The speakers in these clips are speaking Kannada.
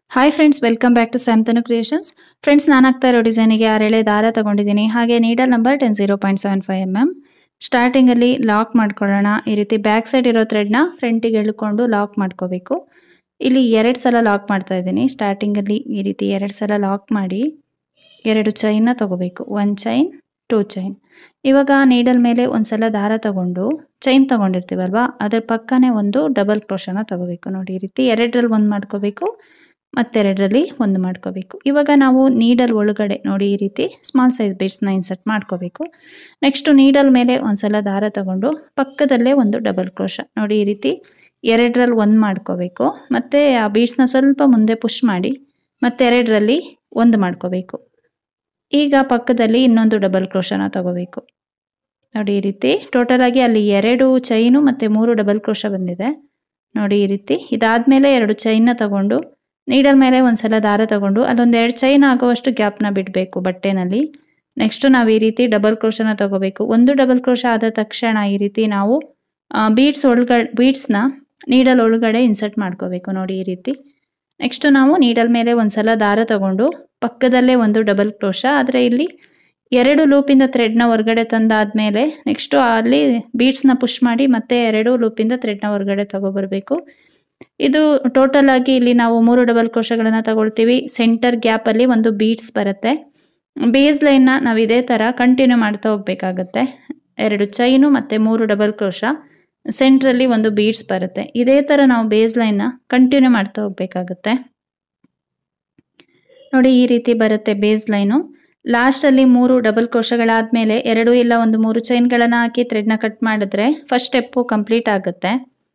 hi friends welcome back to Samtanu creations friends ನಾನು ಆಗ್ತಾ ಇರೋ ಡಿಸೈನಿಗೆ ಆರೆಳೆ ದಾರ ತಗೊಂಡಿದ್ದೀನಿ ಹಾಗೆ needle number ten zero point seven five M M ಸ್ಟಾರ್ಟಿಂಗಲ್ಲಿ ಲಾಕ್ ಮಾಡ್ಕೊಳ್ಳೋಣ ಈ ರೀತಿ ಬ್ಯಾಕ್ ಸೈಡ್ ಇರೋ ಥ್ರೆಡ್ನ ಫ್ರಂಟಿಗೆ ಎಳ್ಕೊಂಡು ಲಾಕ್ ಮಾಡ್ಕೋಬೇಕು ಇಲ್ಲಿ ಎರಡು ಸಲ ಲಾಕ್ ಮಾಡ್ತಾ ಇದ್ದೀನಿ ಸ್ಟಾರ್ಟಿಂಗಲ್ಲಿ ಈ ರೀತಿ ಎರಡು ಸಲ ಲಾಕ್ ಮಾಡಿ ಎರಡು ಚೈನ್ನ ತಗೋಬೇಕು ಒನ್ ಚೈನ್ ಟೂ ಚೈನ್ ಇವಾಗ ನೀಡಲ್ ಮೇಲೆ ಒಂದು ಸಲ ದಾರ ತಗೊಂಡು ಚೈನ್ ತಗೊಂಡಿರ್ತೀವಲ್ವಾ ಅದ್ರ ಪಕ್ಕನೇ ಒಂದು ಡಬಲ್ ಕ್ರೋಶನ ತಗೋಬೇಕು ನೋಡಿ ಈ ರೀತಿ ಎರಡರಲ್ಲಿ ಒಂದು ಮಾಡ್ಕೋಬೇಕು ಮತ್ತೆರಡರಲ್ಲಿ ಒಂದು ಮಾಡ್ಕೋಬೇಕು ಇವಾಗ ನಾವು ನೀಡಲ್ ಒಳಗಡೆ ನೋಡಿ ಈ ರೀತಿ ಸ್ಮಾಲ್ ಸೈಜ್ ಬೀಡ್ಸ್ನ ಇನ್ಸರ್ಟ್ ಮಾಡ್ಕೋಬೇಕು ನೆಕ್ಸ್ಟು ನೀಡಲ್ ಮೇಲೆ ಒಂದ್ಸಲ ದಾರ ತಗೊಂಡು ಪಕ್ಕದಲ್ಲೇ ಒಂದು ಡಬಲ್ ಕ್ರೋಶ ನೋಡಿ ಈ ರೀತಿ ಎರಡರಲ್ಲಿ ಒಂದು ಮಾಡ್ಕೋಬೇಕು ಮತ್ತು ಆ ಬೀಡ್ಸ್ನ ಸ್ವಲ್ಪ ಮುಂದೆ ಪುಷ್ ಮಾಡಿ ಮತ್ತೆರಡರಲ್ಲಿ ಒಂದು ಮಾಡ್ಕೋಬೇಕು ಈಗ ಪಕ್ಕದಲ್ಲಿ ಇನ್ನೊಂದು ಡಬಲ್ ಕ್ರೋಶನ ತಗೋಬೇಕು ನೋಡಿ ಈ ರೀತಿ ಟೋಟಲ್ ಆಗಿ ಅಲ್ಲಿ ಎರಡು ಚೈನು ಮತ್ತು ಮೂರು ಡಬಲ್ ಕ್ರೋಶ ಬಂದಿದೆ ನೋಡಿ ಈ ರೀತಿ ಇದಾದ್ಮೇಲೆ ಎರಡು ಚೈನ್ನ ತಗೊಂಡು ನೀಡಲ್ ಮೇಲೆ ಒಂದ್ಸಲ ದಾರ ತಗೊಂಡು ಅಲ್ಲೊಂದು ಎರಡು ಚೈನ್ ಆಗುವಷ್ಟು ಗ್ಯಾಪ್ನ ಬಿಡಬೇಕು ಬಟ್ಟೆನಲ್ಲಿ ನೆಕ್ಸ್ಟ್ ನಾವು ಈ ರೀತಿ ಡಬಲ್ ಕ್ರೋಶನ ತಗೋಬೇಕು ಒಂದು ಡಬಲ್ ಕ್ರೋಶ ಆದ ತಕ್ಷಣ ಈ ರೀತಿ ನಾವು ಬೀಡ್ಸ್ ಒಳಗಡೆ ಬೀಡ್ಸ್ನ ನೀಡಲ್ ಒಳಗಡೆ ಇನ್ಸರ್ಟ್ ಮಾಡ್ಕೋಬೇಕು ನೋಡಿ ಈ ರೀತಿ ನೆಕ್ಸ್ಟ್ ನಾವು ನೀಡಲ್ ಮೇಲೆ ಒಂದ್ಸಲ ದಾರ ತಗೊಂಡು ಪಕ್ಕದಲ್ಲೇ ಒಂದು ಡಬಲ್ ಕ್ರೋಶ ಆದರೆ ಇಲ್ಲಿ ಎರಡು ಲೂಪಿಂದ ಥ್ರೆಡ್ನ ಹೊರಗಡೆ ತಂದಾದ್ಮೇಲೆ ನೆಕ್ಸ್ಟು ಅಲ್ಲಿ ಬೀಡ್ಸ್ನ ಪುಷ್ ಮಾಡಿ ಮತ್ತೆ ಎರಡು ಲೂಪಿಂದ ಥ್ರೆಡ್ನ ಹೊರಗಡೆ ತಗೊಬರ್ಬೇಕು ಇದು ಟೋಟಲ್ ಆಗಿ ಇಲ್ಲಿ ನಾವು ಮೂರು ಡಬಲ್ ಕ್ರೋಶಗಳನ್ನು ತಗೊಳ್ತೀವಿ ಸೆಂಟರ್ ಗ್ಯಾಪಲ್ಲಿ ಒಂದು ಬೀಡ್ಸ್ ಬರುತ್ತೆ ಬೇಸ್ ಲೈನ್ನ ನಾವು ಇದೇ ಥರ ಕಂಟಿನ್ಯೂ ಮಾಡ್ತಾ ಹೋಗ್ಬೇಕಾಗತ್ತೆ ಎರಡು ಚೈನು ಮತ್ತು ಮೂರು ಡಬಲ್ ಕ್ರೋಶ ಸೆಂಟ್ರಲ್ಲಿ ಒಂದು ಬೀಡ್ಸ್ ಬರುತ್ತೆ ಇದೇ ಥರ ನಾವು ಬೇಸ್ ಲೈನ್ನ ಕಂಟಿನ್ಯೂ ಮಾಡ್ತಾ ಹೋಗ್ಬೇಕಾಗತ್ತೆ ನೋಡಿ ಈ ರೀತಿ ಬರುತ್ತೆ ಬೇಸ್ ಲೈನು ಲಾಸ್ಟಲ್ಲಿ ಮೂರು ಡಬಲ್ ಕೋಶಗಳಾದಮೇಲೆ ಎರಡು ಇಲ್ಲ ಒಂದು ಮೂರು ಚೈನ್ಗಳನ್ನು ಹಾಕಿ ಥ್ರೆಡ್ನ ಕಟ್ ಮಾಡಿದ್ರೆ ಫಸ್ಟ್ ಸ್ಟೆಪ್ಪು ಕಂಪ್ಲೀಟ್ ಆಗುತ್ತೆ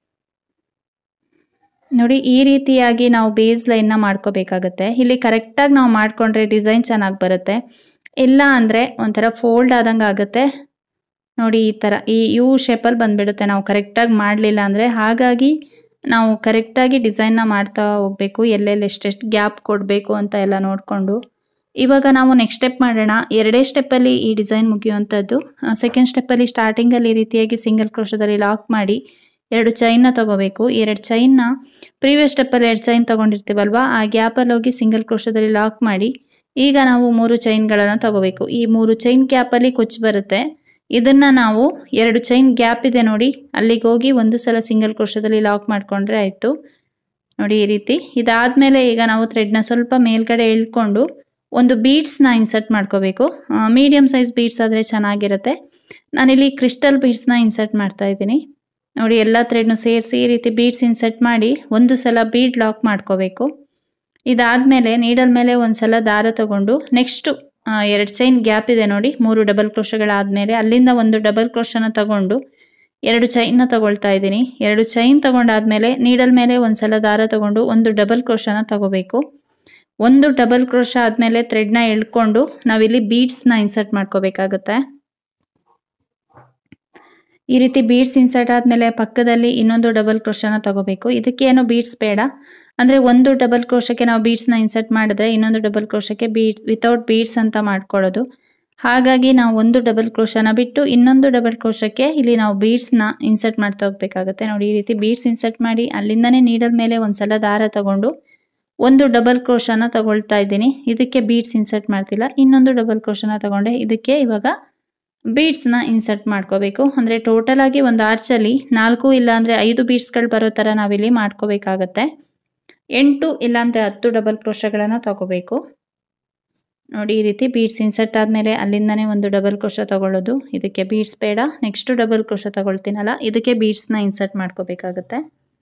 ನೋಡಿ ಈ ರೀತಿಯಾಗಿ ನಾವು ಬೇಸ್ ಲೈನ್ನ ಮಾಡ್ಕೋಬೇಕಾಗತ್ತೆ ಇಲ್ಲಿ ಕರೆಕ್ಟಾಗಿ ನಾವು ಮಾಡಿಕೊಂಡ್ರೆ ಡಿಸೈನ್ ಚೆನ್ನಾಗಿ ಬರುತ್ತೆ ಇಲ್ಲ ಅಂದರೆ ಒಂಥರ ಫೋಲ್ಡ್ ಆದಂಗೆ ಆಗುತ್ತೆ ನೋಡಿ ಈ ಥರ ಈ ಯು ಶೇಪಲ್ಲಿ ಬಂದುಬಿಡುತ್ತೆ ನಾವು ಕರೆಕ್ಟಾಗಿ ಮಾಡಲಿಲ್ಲ ಅಂದರೆ ಹಾಗಾಗಿ ನಾವು ಕರೆಕ್ಟಾಗಿ ಡಿಸೈನ್ನ ಮಾಡ್ತಾ ಹೋಗಬೇಕು ಎಲ್ಲೆಲ್ಲಿ ಎಷ್ಟೆಷ್ಟು ಗ್ಯಾಪ್ ಕೊಡಬೇಕು ಅಂತ ಎಲ್ಲ ನೋಡಿಕೊಂಡು ಇವಾಗ ನಾವು ನೆಕ್ಸ್ಟ್ ಸ್ಟೆಪ್ ಮಾಡೋಣ ಎರಡೇ ಸ್ಟೆಪ್ಪಲ್ಲಿ ಈ ಡಿಸೈನ್ ಮುಗಿಯುವಂಥದ್ದು ಸೆಕೆಂಡ್ ಸ್ಟೆಪ್ಪಲ್ಲಿ ಸ್ಟಾರ್ಟಿಂಗಲ್ಲಿ ಈ ರೀತಿಯಾಗಿ ಸಿಂಗಲ್ ಕ್ರೋಶದಲ್ಲಿ ಲಾಕ್ ಮಾಡಿ ಎರಡು ಚೈನ್ನ ತಗೋಬೇಕು ಎರಡು ಚೈನ್ನ ಪ್ರೀವಿಯಸ್ ಸ್ಟೆಪ್ಪಲ್ಲಿ ಎರಡು ಚೈನ್ ತೊಗೊಂಡಿರ್ತೀವಲ್ವಾ ಆ ಗ್ಯಾಪಲ್ಲಿ ಹೋಗಿ ಸಿಂಗಲ್ ಕ್ರೋಶದಲ್ಲಿ ಲಾಕ್ ಮಾಡಿ ಈಗ ನಾವು ಮೂರು ಚೈನ್ಗಳನ್ನು ತಗೋಬೇಕು ಈ ಮೂರು ಚೈನ್ ಗ್ಯಾಪಲ್ಲಿ ಕೊಚ್ಚು ಬರುತ್ತೆ ಇದನ್ನ ನಾವು ಎರಡು ಚೈನ್ ಗ್ಯಾಪ್ ಇದೆ ನೋಡಿ ಅಲ್ಲಿಗೆ ಹೋಗಿ ಒಂದು ಸಲ ಸಿಂಗಲ್ ಕ್ರೋಶದಲ್ಲಿ ಲಾಕ್ ಮಾಡಿಕೊಂಡ್ರೆ ಆಯಿತು ನೋಡಿ ಈ ರೀತಿ ಇದಾದಮೇಲೆ ಈಗ ನಾವು ಥ್ರೆಡ್ನ ಸ್ವಲ್ಪ ಮೇಲ್ಗಡೆ ಇಳ್ಕೊಂಡು ಒಂದು ಬೀಡ್ಸ್ನ ಇನ್ಸರ್ಟ್ ಮಾಡ್ಕೋಬೇಕು ಮೀಡಿಯಮ್ ಸೈಜ್ ಬೀಡ್ಸ್ ಆದರೆ ಚೆನ್ನಾಗಿರುತ್ತೆ ನಾನಿಲ್ಲಿ ಕ್ರಿಸ್ಟಲ್ ಬೀಡ್ಸ್ನ ಇನ್ಸರ್ಟ್ ಮಾಡ್ತಾ ಇದ್ದೀನಿ ನೋಡಿ ಎಲ್ಲ ಥ್ರೆಡ್ನು ಸೇರಿಸಿ ಈ ರೀತಿ ಬೀಡ್ಸ್ ಇನ್ಸರ್ಟ್ ಮಾಡಿ ಒಂದು ಸಲ ಬೀಡ್ ಲಾಕ್ ಮಾಡ್ಕೋಬೇಕು ಇದಾದಮೇಲೆ ನೀಡಲ್ ಮೇಲೆ ಒಂದು ಸಲ ದಾರ ತಗೊಂಡು ನೆಕ್ಸ್ಟು ಎರಡು ಚೈನ್ ಗ್ಯಾಪ್ ಇದೆ ನೋಡಿ ಮೂರು ಡಬಲ್ ಕ್ರೋಶಗಳಾದಮೇಲೆ ಅಲ್ಲಿಂದ ಒಂದು ಡಬಲ್ ಕ್ರೋಶನ ತಗೊಂಡು ಎರಡು ಚೈನ್ನ ತಗೊಳ್ತಾ ಇದ್ದೀನಿ ಎರಡು ಚೈನ್ ತಗೊಂಡಾದ್ಮೇಲೆ ನೀಡಲ್ ಮೇಲೆ ಒಂದು ಸಲ ದಾರ ತಗೊಂಡು ಒಂದು ಡಬಲ್ ಕ್ರೋಶನ ತಗೋಬೇಕು ಒಂದು ಡಬಲ್ ಕ್ರೋಶ ಆದಮೇಲೆ ಥ್ರೆಡ್ನ ಎಳ್ಕೊಂಡು ನಾವಿಲ್ಲಿ ಬೀಡ್ಸ್ನ ಇನ್ಸರ್ಟ್ ಮಾಡ್ಕೋಬೇಕಾಗತ್ತೆ ಈ ರೀತಿ ಬೀಡ್ಸ್ ಇನ್ಸರ್ಟ್ ಆದಮೇಲೆ ಪಕ್ಕದಲ್ಲಿ ಇನ್ನೊಂದು ಡಬಲ್ ಕ್ರೋಶನ ತಗೋಬೇಕು ಇದಕ್ಕೇನು ಬೀಡ್ಸ್ ಬೇಡ ಅಂದರೆ ಒಂದು ಡಬಲ್ ಕ್ರೋಶಕ್ಕೆ ನಾವು ಬೀಡ್ಸ್ನ ಇನ್ಸರ್ಟ್ ಮಾಡಿದ್ರೆ ಇನ್ನೊಂದು ಡಬಲ್ ಕ್ರೋಶಕ್ಕೆ ಬೀಡ್ಸ್ ವಿತೌಟ್ ಬೀಡ್ಸ್ ಅಂತ ಮಾಡ್ಕೊಳ್ಳೋದು ಹಾಗಾಗಿ ನಾವು ಒಂದು ಡಬಲ್ ಕ್ರೋಶನ ಬಿಟ್ಟು ಇನ್ನೊಂದು ಡಬಲ್ ಕ್ರೋಶಕ್ಕೆ ಇಲ್ಲಿ ನಾವು ಬೀಡ್ಸ್ನ ಇನ್ಸರ್ಟ್ ಮಾಡ್ತಾ ಹೋಗ್ಬೇಕಾಗುತ್ತೆ ನೋಡಿ ಈ ರೀತಿ ಬೀಡ್ಸ್ ಇನ್ಸರ್ಟ್ ಮಾಡಿ ಅಲ್ಲಿಂದನೇ ನೀಡಲ್ ಮೇಲೆ ಒಂದ್ಸಲ ದಾರ ತಗೊಂಡು ಒಂದು ಡಬಲ್ ಕ್ರೋಶನ ತಗೊಳ್ತಾ ಇದ್ದೀನಿ ಇದಕ್ಕೆ ಬೀಡ್ಸ್ ಇನ್ಸರ್ಟ್ ಮಾಡ್ತಿಲ್ಲ ಇನ್ನೊಂದು ಡಬಲ್ ಕ್ರೋಶನ ತಗೊಂಡೆ ಇದಕ್ಕೆ ಇವಾಗ ಬೀಡ್ಸ್ನ ಇನ್ಸರ್ಟ್ ಮಾಡ್ಕೋಬೇಕು ಅಂದರೆ ಟೋಟಲ್ ಆಗಿ ಒಂದು ಆರ್ಚಲ್ಲಿ ನಾಲ್ಕು ಇಲ್ಲಾಂದರೆ ಐದು ಬೀಡ್ಸ್ಗಳು ಬರೋ ಥರ ನಾವಿಲ್ಲಿ ಮಾಡ್ಕೋಬೇಕಾಗತ್ತೆ ಎಂಟು ಇಲ್ಲಾಂದರೆ ಹತ್ತು ಡಬಲ್ ಕ್ರೋಶಗಳನ್ನು ತಗೋಬೇಕು ನೋಡಿ ಈ ರೀತಿ ಬೀಡ್ಸ್ ಇನ್ಸರ್ಟ್ ಆದಮೇಲೆ ಅಲ್ಲಿಂದನೇ ಒಂದು ಡಬಲ್ ಕ್ರೋಶ ತಗೊಳ್ಳೋದು ಇದಕ್ಕೆ ಬೀಡ್ಸ್ ಬೇಡ ನೆಕ್ಸ್ಟು ಡಬಲ್ ಕ್ರೋಶ ತಗೊಳ್ತೀನಲ್ಲ ಇದಕ್ಕೆ ಬೀಡ್ಸ್ನ ಇನ್ಸರ್ಟ್ ಮಾಡ್ಕೋಬೇಕಾಗತ್ತೆ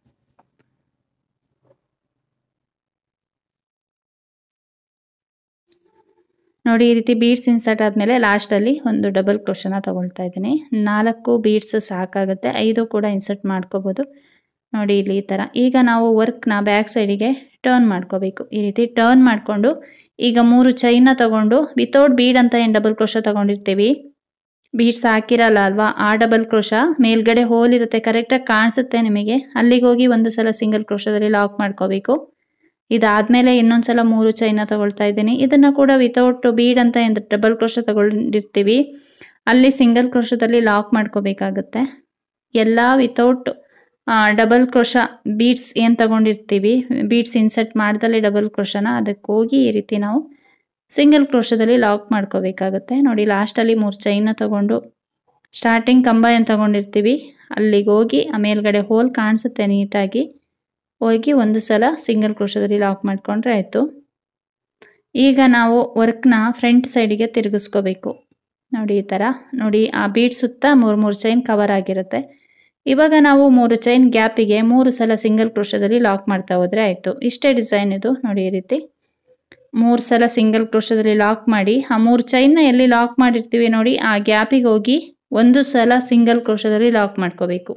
ನೋಡಿ ಈ ರೀತಿ ಬೀಡ್ಸ್ ಇನ್ಸರ್ಟ್ ಆದಮೇಲೆ ಲಾಸ್ಟಲ್ಲಿ ಒಂದು ಡಬಲ್ ಕ್ರೋಶನ ತಗೊಳ್ತಾ ಇದ್ದೀನಿ ನಾಲ್ಕು ಬೀಡ್ಸ್ ಸಾಕಾಗುತ್ತೆ ಐದು ಕೂಡ ಇನ್ಸರ್ಟ್ ಮಾಡ್ಕೋಬೋದು ನೋಡಿ ಇಲ್ಲಿ ಈ ಥರ ಈಗ ನಾವು ವರ್ಕ್ನ ಬ್ಯಾಕ್ ಸೈಡಿಗೆ ಟರ್ನ್ ಮಾಡ್ಕೋಬೇಕು ಈ ರೀತಿ ಟರ್ನ್ ಮಾಡಿಕೊಂಡು ಈಗ ಮೂರು ಚೈನ್ನ ತಗೊಂಡು ವಿತೌಟ್ ಬೀಡ್ ಅಂತ ಏನು ಡಬಲ್ ಕ್ರೋಶ ತಗೊಂಡಿರ್ತೀವಿ ಬೀಡ್ಸ್ ಹಾಕಿರಲ್ಲ ಅಲ್ವಾ ಆ ಡಬಲ್ ಕ್ರೋಶ ಮೇಲ್ಗಡೆ ಹೋಲ್ ಇರುತ್ತೆ ಕರೆಕ್ಟಾಗಿ ಕಾಣಿಸುತ್ತೆ ನಿಮಗೆ ಅಲ್ಲಿಗೆ ಹೋಗಿ ಒಂದು ಸಲ ಸಿಂಗಲ್ ಕ್ರೋಶದಲ್ಲಿ ಲಾಕ್ ಮಾಡ್ಕೋಬೇಕು ಇದಾದ್ಮೇಲೆ ಇನ್ನೊಂದ್ಸಲ ಮೂರು ಚೈನ ತಗೊಳ್ತಾ ಇದ್ದೀನಿ ಇದನ್ನ ಕೂಡ ವಿತೌಟ್ ಬೀಡ್ ಅಂತ ಏನು ಡಬಲ್ ಕ್ರೋಶ ತಗೊಂಡಿರ್ತೀವಿ ಅಲ್ಲಿ ಸಿಂಗಲ್ ಕ್ರೋಶದಲ್ಲಿ ಲಾಕ್ ಮಾಡ್ಕೋಬೇಕಾಗತ್ತೆ ಎಲ್ಲ ವಿತೌಟ್ ಡಬಲ್ ಕ್ರೋಶ ಬೀಡ್ಸ್ ಏನು ತಗೊಂಡಿರ್ತೀವಿ ಬೀಡ್ಸ್ ಇನ್ಸರ್ಟ್ ಮಾಡ್ದಲೇ ಡಬಲ್ ಕ್ರೋಶನ ಅದಕ್ಕೆ ಹೋಗಿ ಈ ರೀತಿ ನಾವು ಸಿಂಗಲ್ ಕ್ರೋಶದಲ್ಲಿ ಲಾಕ್ ಮಾಡ್ಕೋಬೇಕಾಗುತ್ತೆ ನೋಡಿ ಲಾಸ್ಟಲ್ಲಿ ಮೂರು ಚೈನ್ನ ತಗೊಂಡು ಸ್ಟಾರ್ಟಿಂಗ್ ಕಂಬ ಏನು ತಗೊಂಡಿರ್ತೀವಿ ಅಲ್ಲಿಗೆ ಹೋಗಿ ಆ ಮೇಲ್ಗಡೆ ಹೋಲ್ ಕಾಣಿಸುತ್ತೆ ನೀಟಾಗಿ ಹೋಗಿ ಒಂದು ಸಲ ಸಿಂಗಲ್ ಕ್ರೋಶದಲ್ಲಿ ಲಾಕ್ ಮಾಡಿಕೊಂಡ್ರೆ ಆಯಿತು ಈಗ ನಾವು ವರ್ಕ್ನ ಫ್ರಂಟ್ ಸೈಡಿಗೆ ತಿರುಗಿಸ್ಕೋಬೇಕು ನೋಡಿ ಈ ಥರ ನೋಡಿ ಆ ಬೀಡ್ ಸುತ್ತ ಮೂರು ಮೂರು ಚೈನ್ ಕವರ್ ಆಗಿರುತ್ತೆ ಇವಾಗ ನಾವು ಮೂರು ಚೈನ್ ಗ್ಯಾಪಿಗೆ ಮೂರು ಸಲ ಸಿಂಗಲ್ ಕ್ರೋಶದಲ್ಲಿ ಲಾಕ್ ಮಾಡ್ತಾ ಹೋದರೆ ಆಯಿತು ಇಷ್ಟೇ ಡಿಸೈನ್ ಇದು ನೋಡಿ ಈ ರೀತಿ ಮೂರು ಸಲ ಸಿಂಗಲ್ ಕ್ರೋಶದಲ್ಲಿ ಲಾಕ್ ಮಾಡಿ ಆ ಮೂರು ಚೈನ್ನ ಎಲ್ಲಿ ಲಾಕ್ ಮಾಡಿರ್ತೀವಿ ನೋಡಿ ಆ ಗ್ಯಾಪಿಗೆ ಹೋಗಿ ಒಂದು ಸಲ ಸಿಂಗಲ್ ಕ್ರೋಶದಲ್ಲಿ ಲಾಕ್ ಮಾಡ್ಕೋಬೇಕು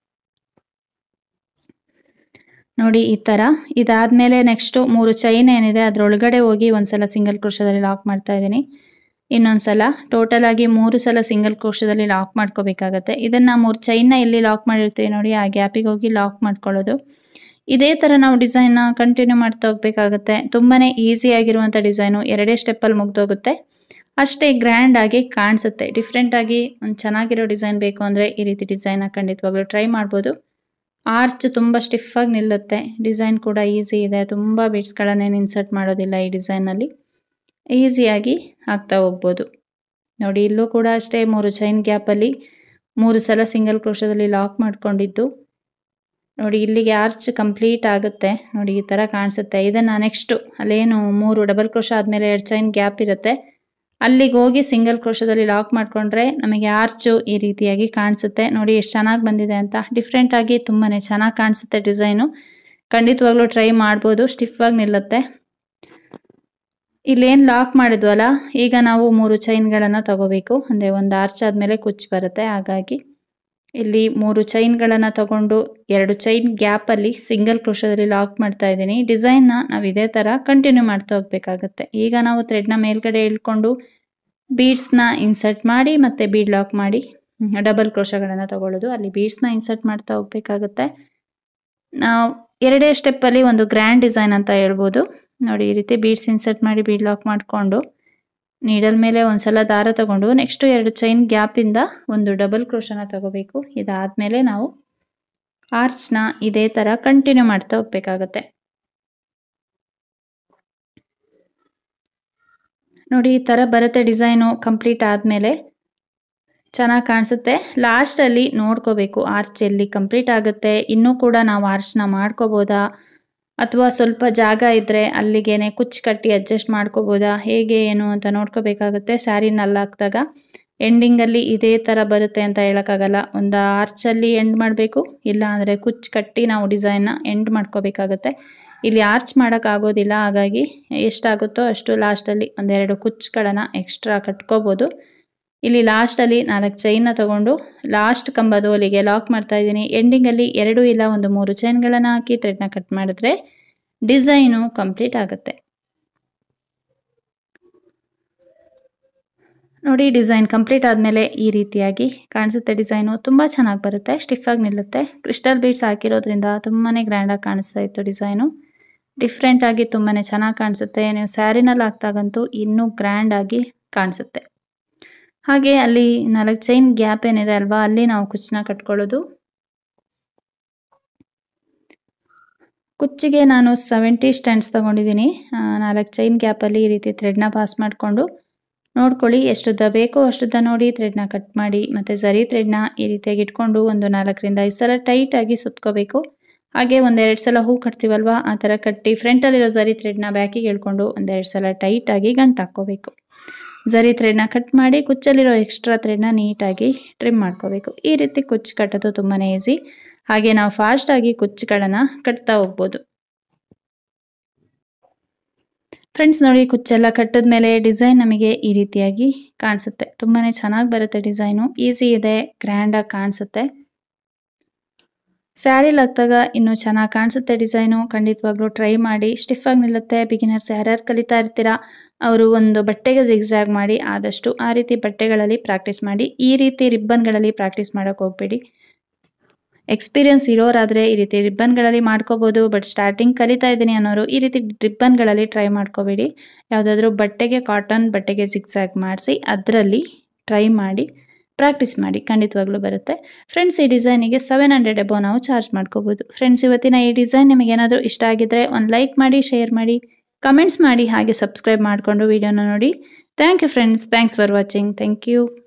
ನೋಡಿ ಈ ಥರ ಇದಾದಮೇಲೆ ನೆಕ್ಸ್ಟು ಮೂರು ಚೈನ್ ಏನಿದೆ ಅದರೊಳಗಡೆ ಹೋಗಿ ಒಂದ್ಸಲ ಸಿಂಗಲ್ ಕ್ರೋಶದಲ್ಲಿ ಲಾಕ್ ಮಾಡ್ತಾ ಇದ್ದೀನಿ ಇನ್ನೊಂದು ಸಲ ಟೋಟಲ್ ಆಗಿ ಮೂರು ಸಲ ಸಿಂಗಲ್ ಕ್ರೋಶದಲ್ಲಿ ಲಾಕ್ ಮಾಡ್ಕೋಬೇಕಾಗತ್ತೆ ಇದನ್ನು ಮೂರು ಚೈನ್ನ ಎಲ್ಲಿ ಲಾಕ್ ಮಾಡಿರ್ತೀವಿ ನೋಡಿ ಆ ಗ್ಯಾಪಿಗೆ ಹೋಗಿ ಲಾಕ್ ಮಾಡ್ಕೊಳ್ಳೋದು ಇದೇ ಥರ ನಾವು ಡಿಸೈನ್ನ ಕಂಟಿನ್ಯೂ ಮಾಡ್ತಾ ಹೋಗ್ಬೇಕಾಗತ್ತೆ ತುಂಬಾ ಈಸಿಯಾಗಿರುವಂಥ ಡಿಸೈನು ಎರಡೇ ಸ್ಟೆಪ್ಪಲ್ಲಿ ಮುಗ್ದೋಗುತ್ತೆ ಅಷ್ಟೇ ಗ್ರ್ಯಾಂಡ್ ಆಗಿ ಕಾಣಿಸುತ್ತೆ ಡಿಫ್ರೆಂಟ್ ಆಗಿ ಒಂದು ಚೆನ್ನಾಗಿರೋ ಡಿಸೈನ್ ಬೇಕು ಅಂದರೆ ಈ ರೀತಿ ಡಿಸೈನ್ನ ಖಂಡಿತವಾಗ್ಲೂ ಟ್ರೈ ಮಾಡ್ಬೋದು ಆರ್ಚ್ ತುಂಬ ಸ್ಟಿಫಾಗಿ ನಿಲ್ಲುತ್ತೆ ಡಿಸೈನ್ ಕೂಡ ಈಸಿ ಇದೆ ತುಂಬ ಬೀಡ್ಸ್ಗಳನ್ನೇನು ಇನ್ಸರ್ಟ್ ಮಾಡೋದಿಲ್ಲ ಈ ಡಿಸೈನಲ್ಲಿ ಈಸಿಯಾಗಿ ಹಾಕ್ತಾ ಹೋಗ್ಬೋದು ನೋಡಿ ಇಲ್ಲೂ ಕೂಡ ಅಷ್ಟೇ ಮೂರು ಚೈನ್ ಗ್ಯಾಪಲ್ಲಿ ಮೂರು ಸಲ ಸಿಂಗಲ್ ಕ್ರೋಶದಲ್ಲಿ ಲಾಕ್ ಮಾಡ್ಕೊಂಡಿದ್ದು ನೋಡಿ ಇಲ್ಲಿಗೆ ಆರ್ಚ್ ಕಂಪ್ಲೀಟ್ ಆಗುತ್ತೆ ನೋಡಿ ಈ ಥರ ಕಾಣಿಸುತ್ತೆ ಇದನ್ನು ನೆಕ್ಸ್ಟು ಅಲ್ಲೇನು ಮೂರು ಡಬಲ್ ಕ್ರೋಶ ಆದಮೇಲೆ ಎರಡು ಚೈನ್ ಗ್ಯಾಪ್ ಇರುತ್ತೆ ಅಲ್ಲಿಗೆ ಹೋಗಿ ಸಿಂಗಲ್ ಕ್ರೋಶದಲ್ಲಿ ಲಾಕ್ ಮಾಡಿಕೊಂಡ್ರೆ ನಮಗೆ ಆರ್ಚು ಈ ರೀತಿಯಾಗಿ ಕಾಣಿಸುತ್ತೆ ನೋಡಿ ಎಷ್ಟು ಚೆನ್ನಾಗಿ ಬಂದಿದೆ ಅಂತ ಡಿಫ್ರೆಂಟಾಗಿ ತುಂಬಾ ಚೆನ್ನಾಗಿ ಕಾಣಿಸುತ್ತೆ ಡಿಸೈನು ಖಂಡಿತವಾಗ್ಲೂ ಟ್ರೈ ಮಾಡ್ಬೋದು ಸ್ಟಿಫಾಗಿ ನಿಲ್ಲುತ್ತೆ ಇಲ್ಲೇನು ಲಾಕ್ ಮಾಡಿದ್ವಲ್ಲ ಈಗ ನಾವು ಮೂರು ಚೈನ್ಗಳನ್ನು ತಗೋಬೇಕು ಅಂದರೆ ಒಂದು ಆರ್ಚ್ ಆದಮೇಲೆ ಕುಚ್ಚು ಬರುತ್ತೆ ಹಾಗಾಗಿ ಇಲ್ಲಿ ಮೂರು ಚೈನ್ಗಳನ್ನು ತಗೊಂಡು ಎರಡು ಚೈನ್ ಗ್ಯಾಪಲ್ಲಿ ಸಿಂಗಲ್ ಕ್ರೋಶದಲ್ಲಿ ಲಾಕ್ ಮಾಡ್ತಾ ಇದ್ದೀನಿ ಡಿಸೈನ್ನ ನಾವು ಇದೇ ಥರ ಕಂಟಿನ್ಯೂ ಮಾಡ್ತಾ ಹೋಗ್ಬೇಕಾಗತ್ತೆ ಈಗ ನಾವು ಥ್ರೆಡ್ನ ಮೇಲ್ಗಡೆ ಇಳ್ಕೊಂಡು ಬೀಡ್ಸ್ನ ಇನ್ಸರ್ಟ್ ಮಾಡಿ ಮತ್ತು ಬೀಡ್ ಲಾಕ್ ಮಾಡಿ ಡಬಲ್ ಕ್ರೋಶಗಳನ್ನು ತಗೊಳ್ಳೋದು ಅಲ್ಲಿ ಬೀಡ್ಸ್ನ ಇನ್ಸರ್ಟ್ ಮಾಡ್ತಾ ಹೋಗ್ಬೇಕಾಗತ್ತೆ ನಾವು ಎರಡೇ ಸ್ಟೆಪ್ಪಲ್ಲಿ ಒಂದು ಗ್ರ್ಯಾಂಡ್ ಡಿಸೈನ್ ಅಂತ ಹೇಳ್ಬೋದು ನೋಡಿ ಈ ರೀತಿ ಬೀಡ್ಸ್ ಇನ್ಸರ್ಟ್ ಮಾಡಿ ಬೀಡ್ ಲಾಕ್ ಮಾಡಿಕೊಂಡು ನೀಡಲ್ ಮೇಲೆ ಒಂದ್ಸಲ ದಾರ ತಗೊಂಡು ನೆಕ್ಸ್ಟು ಎರಡು ಚೈನ್ ಗ್ಯಾಪಿಂದ ಒಂದು ಡಬಲ್ ಕ್ರೋಶನ ತಗೋಬೇಕು ಇದಾದಮೇಲೆ ನಾವು ಆರ್ಚ್ನ ಇದೇ ಥರ ಕಂಟಿನ್ಯೂ ಮಾಡ್ತಾ ಹೋಗ್ಬೇಕಾಗತ್ತೆ ನೋಡಿ ಈ ಥರ ಬರುತ್ತೆ ಡಿಸೈನು ಕಂಪ್ಲೀಟ್ ಆದಮೇಲೆ ಚೆನ್ನಾಗಿ ಕಾಣಿಸುತ್ತೆ ಲಾಸ್ಟಲ್ಲಿ ನೋಡ್ಕೋಬೇಕು ಆರ್ಚ್ ಎಲ್ಲಿ ಕಂಪ್ಲೀಟ್ ಆಗುತ್ತೆ ಇನ್ನೂ ಕೂಡ ನಾವು ಆರ್ಚ್ನ ಮಾಡ್ಕೋಬೋದಾ ಅಥವಾ ಸ್ವಲ್ಪ ಜಾಗ ಇದ್ದರೆ ಅಲ್ಲಿಗೇನೆ ಕುಚ್ಚು ಕಟ್ಟಿ ಅಡ್ಜಸ್ಟ್ ಮಾಡ್ಕೋಬೋದಾ ಹೇಗೆ ಏನು ಅಂತ ನೋಡ್ಕೋಬೇಕಾಗುತ್ತೆ ಸ್ಯಾರಿನಲ್ಲಿ ಹಾಕಿದಾಗ ಎಂಡಿಂಗಲ್ಲಿ ಇದೇ ಥರ ಬರುತ್ತೆ ಅಂತ ಹೇಳೋಕ್ಕಾಗಲ್ಲ ಒಂದು ಆರ್ಚಲ್ಲಿ ಎಂಡ್ ಮಾಡಬೇಕು ಇಲ್ಲ ಅಂದರೆ ಕುಚ್ಚು ಕಟ್ಟಿ ನಾವು ಡಿಸೈನ್ನ ಎಂಡ್ ಮಾಡ್ಕೋಬೇಕಾಗತ್ತೆ ಇಲ್ಲಿ ಆರ್ಚ್ ಮಾಡೋಕ್ಕಾಗೋದಿಲ್ಲ ಹಾಗಾಗಿ ಎಷ್ಟಾಗುತ್ತೋ ಅಷ್ಟು ಲಾಸ್ಟಲ್ಲಿ ಒಂದೆರಡು ಕುಚ್ಚುಗಳನ್ನು ಎಕ್ಸ್ಟ್ರಾ ಕಟ್ಕೋಬೋದು ಇಲ್ಲಿ ಲಾಸ್ಟಲ್ಲಿ ನಾಲ್ಕು ಚೈನ್ನ ತಗೊಂಡು ಲಾಸ್ಟ್ ಕಂಬದ ಓಲಿಗೆ ಲಾಕ್ ಮಾಡ್ತಾ ಇದ್ದೀನಿ ಎಂಡಿಂಗಲ್ಲಿ ಎರಡು ಇಲ್ಲ ಒಂದು ಮೂರು ಚೈನ್ಗಳನ್ನು ಹಾಕಿ ಥ್ರೆಡ್ನ ಕಟ್ ಮಾಡಿದ್ರೆ ಡಿಸೈನು ಕಂಪ್ಲೀಟ್ ಆಗುತ್ತೆ ನೋಡಿ ಡಿಸೈನ್ ಕಂಪ್ಲೀಟ್ ಆದಮೇಲೆ ಈ ರೀತಿಯಾಗಿ ಕಾಣಿಸುತ್ತೆ ಡಿಸೈನು ತುಂಬ ಚೆನ್ನಾಗಿ ಬರುತ್ತೆ ಸ್ಟಿಫಾಗಿ ನಿಲ್ಲುತ್ತೆ ಕ್ರಿಸ್ಟಲ್ ಬೀಡ್ಸ್ ಹಾಕಿರೋದ್ರಿಂದ ತುಂಬಾ ಗ್ರ್ಯಾಂಡಾಗಿ ಕಾಣಿಸ್ತಾ ಇತ್ತು ಡಿಸೈನು ಡಿಫ್ರೆಂಟಾಗಿ ತುಂಬಾ ಚೆನ್ನಾಗಿ ಕಾಣಿಸುತ್ತೆ ನೀವು ಸ್ಯಾರಿನಲ್ಲಿ ಹಾಕ್ದಾಗಂತೂ ಇನ್ನೂ ಗ್ರ್ಯಾಂಡಾಗಿ ಕಾಣಿಸುತ್ತೆ ಹಾಗೆ ಅಲ್ಲಿ ನಾಲ್ಕು ಚೈನ್ ಗ್ಯಾಪ್ ಏನಿದೆ ಅಲ್ವಾ ಅಲ್ಲಿ ನಾವು ಕುಚ್ಚನ್ನ ಕಟ್ಕೊಳ್ಳೋದು ಕುಚ್ಚಿಗೆ ನಾನು ಸೆವೆಂಟಿ ಸ್ಟ್ಯಾಂಡ್ಸ್ ತೊಗೊಂಡಿದ್ದೀನಿ ನಾಲ್ಕು ಚೈನ್ ಗ್ಯಾಪಲ್ಲಿ ಈ ರೀತಿ ಥ್ರೆಡ್ನ ಪಾಸ್ ಮಾಡಿಕೊಂಡು ನೋಡ್ಕೊಳ್ಳಿ ಎಷ್ಟುದ್ದ ಬೇಕೋ ಅಷ್ಟುದ್ದ ನೋಡಿ ಥ್ರೆಡ್ನ ಕಟ್ ಮಾಡಿ ಮತ್ತು ಸರಿ ಥ್ರೆಡ್ನ ಈ ರೀತಿಯಾಗಿ ಇಟ್ಕೊಂಡು ಒಂದು ನಾಲ್ಕರಿಂದ ಐದು ಸಲ ಟೈಟಾಗಿ ಸುತ್ಕೋಬೇಕು ಹಾಗೆ ಒಂದೆರಡು ಸಲ ಹೂ ಕಟ್ತೀವಲ್ವಾ ಆ ಥರ ಕಟ್ಟಿ ಫ್ರಂಟಲ್ಲಿರೋ ಜರಿ ಥ್ರೆಡ್ನ ಬ್ಯಾಕಿಗೆ ಹೇಳ್ಕೊಂಡು ಒಂದೆರಡು ಸಲ ಟೈಟಾಗಿ ಗಂಟು ಹಾಕ್ಕೋಬೇಕು ಜರಿ ಥ್ರೆಡ್ನ ಕಟ್ ಮಾಡಿ ಕುಚ್ಚಲ್ಲಿರೋ ಎಕ್ಸ್ಟ್ರಾ ಥ್ರೆಡ್ನ ನೀಟಾಗಿ ಟ್ರಿಮ್ ಮಾಡ್ಕೋಬೇಕು ಈ ರೀತಿ ಕುಚ್ಚು ಕಟ್ಟೋದು ತುಂಬಾ ಈಸಿ ಹಾಗೆ ನಾವು ಫಾಸ್ಟಾಗಿ ಕುಚ್ಚುಗಳನ್ನು ಕಟ್ತಾ ಹೋಗ್ಬೋದು ಫ್ರೆಂಡ್ಸ್ ನೋಡಿ ಕುಚ್ಚೆಲ್ಲ ಕಟ್ಟಿದ ಮೇಲೆ ಡಿಸೈನ್ ನಮಗೆ ಈ ರೀತಿಯಾಗಿ ಕಾಣಿಸುತ್ತೆ ತುಂಬಾ ಚೆನ್ನಾಗಿ ಬರುತ್ತೆ ಡಿಸೈನು ಈಸಿ ಇದೆ ಗ್ರ್ಯಾಂಡಾಗಿ ಕಾಣಿಸುತ್ತೆ ಸ್ಯಾರಿಲಿ ಹಾಕಿದಾಗ ಇನ್ನೂ ಚೆನ್ನಾಗಿ ಕಾಣಿಸುತ್ತೆ ಡಿಸೈನು ಖಂಡಿತವಾಗ್ಲೂ ಟ್ರೈ ಮಾಡಿ ಸ್ಟಿಫಾಗಿ ನಿಲ್ಲುತ್ತೆ ಬಿಗಿನರ್ಸ್ ಯಾರ್ಯಾರು ಕಲಿತಾ ಇರ್ತೀರಾ ಅವರು ಒಂದು ಬಟ್ಟೆಗೆ ಜಿಗ್ಜಾಗ್ ಮಾಡಿ ಆದಷ್ಟು ಆ ರೀತಿ ಬಟ್ಟೆಗಳಲ್ಲಿ ಪ್ರಾಕ್ಟೀಸ್ ಮಾಡಿ ಈ ರೀತಿ ರಿಬ್ಬನ್ಗಳಲ್ಲಿ ಪ್ರಾಕ್ಟೀಸ್ ಮಾಡೋಕ್ಕೆ ಹೋಗ್ಬೇಡಿ ಎಕ್ಸ್ಪೀರಿಯನ್ಸ್ ಇರೋರಾದರೆ ಈ ರೀತಿ ರಿಬ್ಬನ್ಗಳಲ್ಲಿ ಮಾಡ್ಕೋಬೋದು ಬಟ್ ಸ್ಟಾರ್ಟಿಂಗ್ ಕಲಿತಾ ಇದ್ದೀನಿ ಅನ್ನೋರು ಈ ರೀತಿ ರಿಬ್ಬನ್ಗಳಲ್ಲಿ ಟ್ರೈ ಮಾಡ್ಕೋಬೇಡಿ ಯಾವುದಾದ್ರೂ ಬಟ್ಟೆಗೆ ಕಾಟನ್ ಬಟ್ಟೆಗೆ ಜಿಗ್ಸಾಗ್ ಮಾಡಿಸಿ ಅದರಲ್ಲಿ ಟ್ರೈ ಮಾಡಿ ಪ್ರಾಕ್ಟೀಸ್ ಮಾಡಿ ಖಂಡಿತವಾಗ್ಲೂ ಬರುತ್ತೆ ಫ್ರೆಂಡ್ಸ್ ಈ ಡಿಸೈನಿಗೆ ಸೆವೆನ್ ಹಂಡ್ರೆಡ್ ಎಬೋ ನಾವು ಚಾರ್ಜ್ ಮಾಡ್ಕೋಬೋದು ಫ್ರೆಂಡ್ಸ್ ಇವತ್ತಿನ ಈ ಡಿಸೈನ್ ನಿಮಗೆ ಏನಾದರೂ ಇಷ್ಟ ಆಗಿದ್ರೆ ಒಂದು ಲೈಕ್ ಮಾಡಿ ಶೇರ್ ಮಾಡಿ ಕಮೆಂಟ್ಸ್ ಮಾಡಿ ಹಾಗೆ ಸಬ್ಸ್ಕ್ರೈಬ್ ಮಾಡಿಕೊಂಡು ವಿಡಿಯೋನ ನೋಡಿ thank you friends thanks for watching thank you